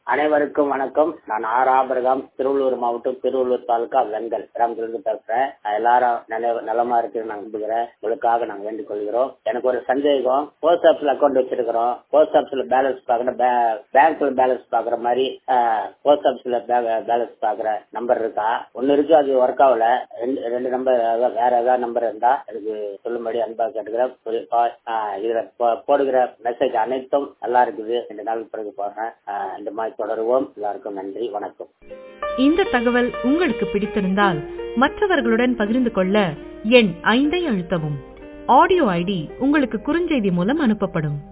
அனைவருக்கும் வணக்கம் நான் ஆர் ஆபரகாம் திருவள்ளூர் மாவட்டம் திருவள்ளூர் தாலுகா வெங்கல் கிராமத்திலிருந்து பேசுறேன் எல்லாரும் நல்ல- நலமா இருக்கு நான் நம்புகிறேன் உங்களுக்காக நாங்க வேண்டிக் கொள்கிறோம் எனக்கு ஒரு சந்தேகம் போஸ்ட் ஆபீஸ்ல அக்கௌண்ட் வச்சிருக்கிறோம் போஸ்ட் ஆபீஸ்ல பேலன்ஸ் பாக்குற பேங்க்ல பேலன்ஸ் பாக்குற மாதிரி போஸ்ட் ஆபீஸ்ல பேலன்ஸ் பாக்குற நம்பர் இருக்கா ஒன்னு இருக்கு அது ஒர்க் ஆகல ரெண்டு ரெண்டு நம்பர் வேற ஏதாவது நம்பர் இருந்தா எனக்கு சொல்லும்படி அன்பா கேட்டுக்கிறேன் குறிப்பா, ஆஹ், இதுல போ- போடுகிற மெசேஜ் அனைத்தும் நல்லா இருக்குது ரெண்டு நாள் பிறகு போடுறேன் ஆஹ், இந்த மாதிரி தொடருவோம் எல்லாருக்கும் நன்றி வணக்கம் இந்த தகவல் உங்களுக்கு பிடித்திருந்தால் மற்றவர்களுடன் பகிர்ந்து கொள்ள எண் ஐந்தை அழுத்தவும் ஆடியோ ஐடி உங்களுக்கு குறுஞ்செய்தி மூலம் அனுப்பப்படும்